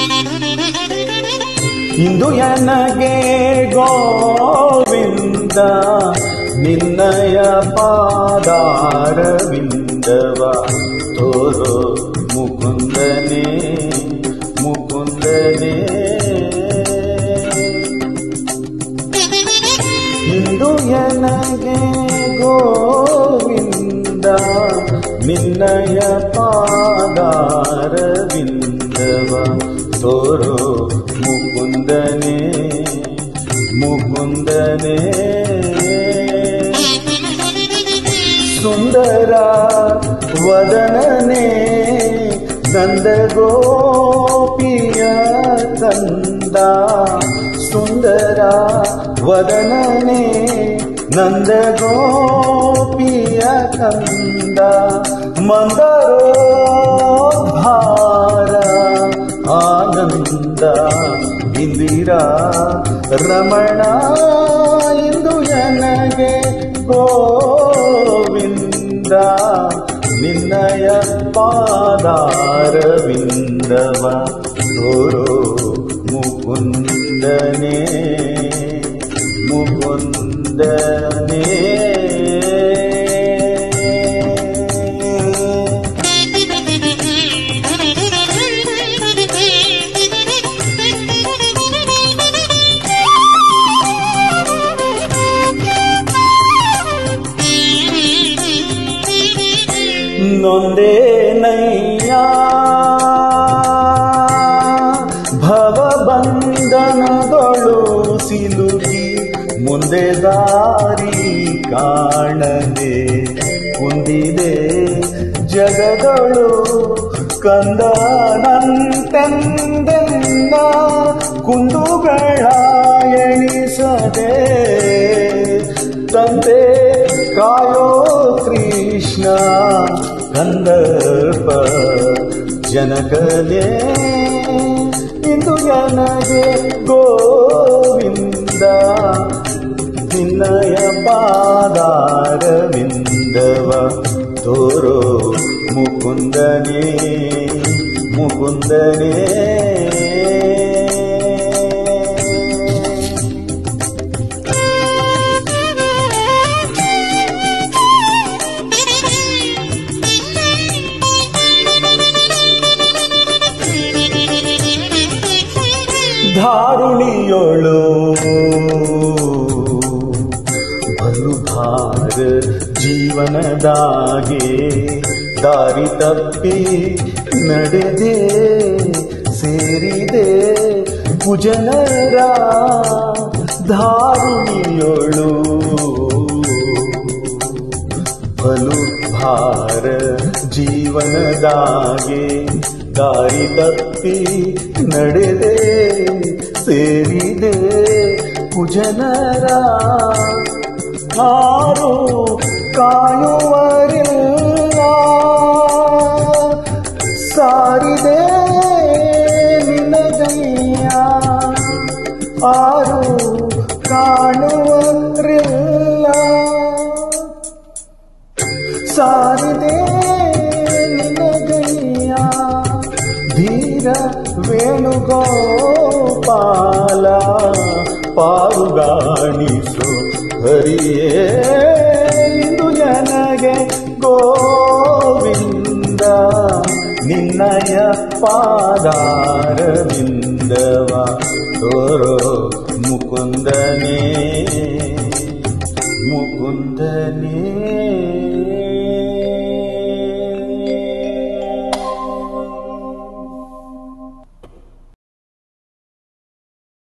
ಇಂದು ನನಗೆ ಗೋವಿಂದ ನಿನ್ನಯ ಪಾದಾರವಿಂದವ ತೋರೋ ಮುಕುಂದನೇ ಮುಕುಂದನೇ ಇಂದು ನನಗೆ ಗೋವಿಂದ ನಿನ್ನಯ ಪಾದಾರವಿಂದವ ತೋರೋ ಮುಕುಂದನೇ ಮುಕುಂದನೇ ಸುಂದರ ವದನನೇ ನಂದ ಗೋಪಿಯ ಕಂದ ಸುಂದರ ವದನನೇ ನಂದ ಗೋಪಿಯ ಕಂದ ಮಂದರೋದ್ಧಾರ ಆನಂದ ಇಂದಿರಾ ರಮಣ ಇಂದು ನನಗೆ ಗೋವಿಂದ ನಿನ್ನಯ ಪಾದಾರವಿಂದವ ತೋರೋ ಮುಕುಂದನೇ ಮುಕುಂದನೇ ನೊಂದೇ ನಯ್ಯ ಭವ ಬಂಧನದೊಳು ಸಿಲುಕಿ ಮುಂದೆ ದಾರಿ ಕಾಣದೆ ಕುಂದಿದೆ ಜಗದೊಳು ಕಂದ ನಂತೆಂದೆನ್ನ ಕುಂದುಗಳ ಎಣಿಸದೆ ತಂದೆ ಕಾಯೋ ಕೃಷ್ಣ ಕಂದರ್ಪ ಜನಕನೇ ಇಂದು ನನಗೆ ಗೋವಿಂದ ನಿನ್ನಯ ಪಾದಾರವಿಂದವ ತೋರೋ ಮುಕುಂದನೇ ಮುಕುಂದನೇ ಧಾರುಣಿಯೊಳು ಬಲು ಭಾರ ಜೀವನದಾಗೆ ದಾರಿ ತಪ್ಪಿ ನಡೆದೆ ಸೇರಿದೆ ಕುಜನರ ಧಾರುಣಿಯೊಳು ಬಲು ಭಾರ ಜೀವನದಾಗೆ ದಾರಿ ತಪ್ಪಿ ನಡೆದೆ ಸೇರಿದೆ ಕುಜನರ ಹಾರು ಕಾಯುವರಿಲ್ಲ ಸಾರಿದೆ ನಿನಗಯ್ಯ ಆರು ಕಾಣುವರಿಲ್ಲ ಸಾರಿದೆ ನಿನಗಯ್ಯ ಧೀರ ವೇಣುಗೋಪಾಲ ಪಾರುಗಾಣಿಸು ಹರಿಯೇ ಇಂದು ನನಗೆ ಗೋವಿಂದ ನಿನ್ನಯ ಪಾದಾರವಿಂದವ ತೋರೋ ಮುಕುಂದನೇ ಮುಕುಂದನೇ